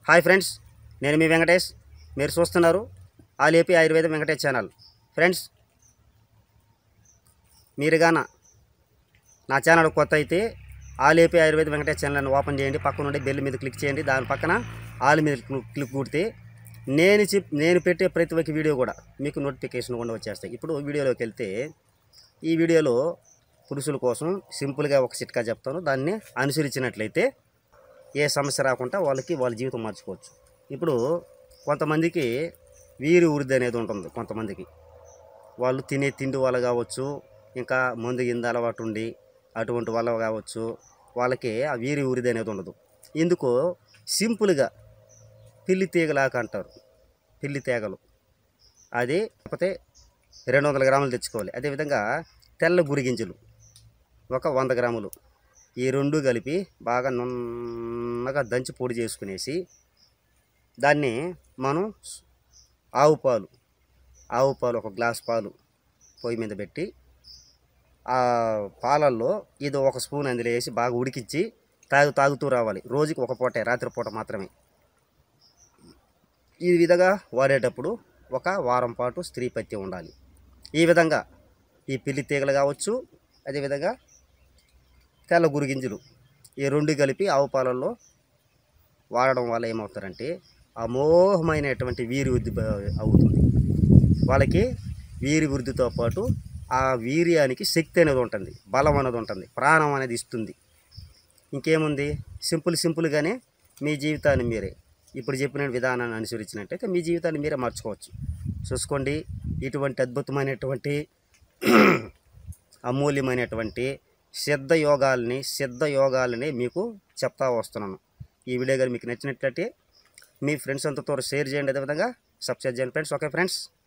hi friends నేను మీ వెంకటేష్ మీరు చూస్తున్నారు ఆలేపి ఆయుర్వేద వెంకటేష్ ఛానల్ ఫ్రెండ్స్ మీరు గాన నా ఛానల్ కొత్త అయితే ఆలేపి ఆయుర్వేద వెంకటేష్ ఛానల్ని ఓపెన్ చేయండి పక్కన ఉండే బెల్ మీద క్లిక్ చేయండి దాని పక్కన ఆల్ మీద క్లిక్ క్లిక్ కొడితే నేను చెప్ నేను పెట్టే ప్రతి ఒక్క వీడియో కూడా మీకు నోటిఫికేషన్ కూడా వచ్చేస్తాయి ఇప్పుడు వీడియోలోకి వెళ్తే ఈ వీడియోలో పురుషుల కోసం సింపుల్గా ఒక చిట్కా చెప్తాను దాన్ని అనుసరించినట్లయితే ఏ సమస్య రాకుండా వాళ్ళకి వాళ్ళ జీవితం మార్చుకోవచ్చు ఇప్పుడు కొంతమందికి వీరి వృద్ధి అనేది ఉంటుంది కొంతమందికి వాళ్ళు తినే తిండి వల్ల కావచ్చు ఇంకా మందు గింద అలవాటు ఉండి అటువంటి వల్ల కావచ్చు వాళ్ళకి ఆ వీరి వృద్ధి అనేది ఉండదు ఎందుకు సింపుల్గా పిల్లి తీగలాక అంటారు పిల్లి తీగలు అది కాకపోతే రెండు వందల గ్రాములు తెచ్చుకోవాలి అదేవిధంగా తెల్ల గురిగింజలు ఒక వంద గ్రాములు ఈ రెండు కలిపి బాగా నున్నగా దంచి పొడి చేసుకునేసి దాన్ని మనం ఆవు పాలు ఆవు పాలు ఒక గ్లాస్ పాలు పొయ్యి మీద పెట్టి ఆ పాలల్లో ఇది ఒక స్పూన్ అందులో వేసి బాగా ఉడికించి తాగు తాగుతూ రావాలి రోజుకి ఒక పూటే రాత్రిపూట మాత్రమే ఈ విధంగా వాడేటప్పుడు ఒక వారం పాటు స్త్రీ పత్తి ఉండాలి ఈ విధంగా ఈ పిల్లి తీగలు కావచ్చు అదేవిధంగా తెల్ల గురిగింజలు ఈ రెండు కలిపి ఆవు పాలల్లో వాడడం వల్ల ఏమవుతారంటే అమోఘమైనటువంటి వీరి వృద్ధి బ- అవుతుంది వాళ్ళకి వీరి వృద్ధితో పాటు ఆ వీర్యానికి శక్తి అనేది ఉంటుంది బలం అనేది ఉంటుంది ప్రాణం అనేది ఇస్తుంది ఇంకేముంది సింపుల్ సింపుల్గానే మీ జీవితాన్ని మీరే ఇప్పుడు చెప్పిన విధానాన్ని అనుసరించినట్టయితే మీ జీవితాన్ని మీరే మార్చుకోవచ్చు చూసుకోండి ఇటువంటి అద్భుతమైనటువంటి అమూల్యమైనటువంటి సిద్ధ యోగాల్ని సిద్ధ యోగాలని మీకు చెప్తా వస్తున్నాను ఈ వీడియో కానీ మీకు నచ్చినట్లయితే మీ ఫ్రెండ్స్ అంతతో షేర్ చేయండి అదేవిధంగా సబ్స్క్రైబ్ చేయండి ఫ్రెండ్స్ ఓకే ఫ్రెండ్స్